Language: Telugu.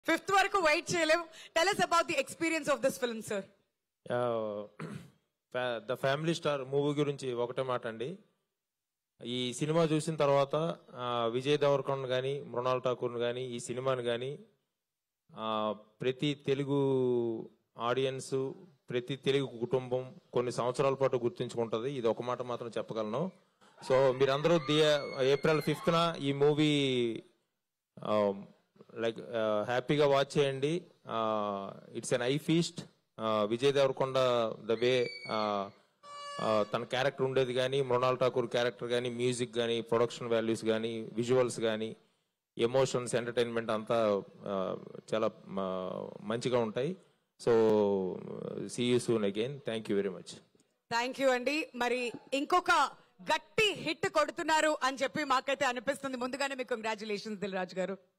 ఫిఫ్త్ వరకు వెయిట్ చేయలేం tell us about the experience of this film sir the family star movie గురించి ఒకటే మాట అండి ఈ సినిమా చూసిన తర్వాత ఆ, విజయ్ దేవరకొండ కానీ మృణాల్ ఠాకూర్ కానీ ఈ సినిమాని కానీ ప్రతి తెలుగు ఆడియన్స్ ప్రతి తెలుగు కుటుంబం కొన్ని సంవత్సరాల పాటు గుర్తుంచుకుంటుంది ఇది ఒక మాట మాత్రం చెప్పగలను సో మీరందరూ దియ ఏప్రిల్ ఫిఫ్త్న ఈ మూవీ లైక్ హ్యాపీగా వాచ్ చేయండి it's an eye feast Vijay Deverakonda the way తన క్యారెక్టర్ ఉండేది కానీ మృణాల్ ఠాకూర్ క్యారెక్టర్ కానీ మ్యూజిక్ కానీ ప్రొడక్షన్ వాల్యూస్ కానీ విజువల్స్ కానీ ఎమోషన్స్ ఎంటర్టైన్మెంట్ అంతా ఆ, చాలా ఆ, మంచిగా ఉంటాయి so see you soon again thank you very much thank you అండి మరి ఇంకొక గట్టి హిట్ కొడుతున్నారు అని చెప్పి మాకైతే అనిపిస్తుంది ముందుగానే మీకు కంగ్రాచులేషన్స్ దిల్ రాజు గారు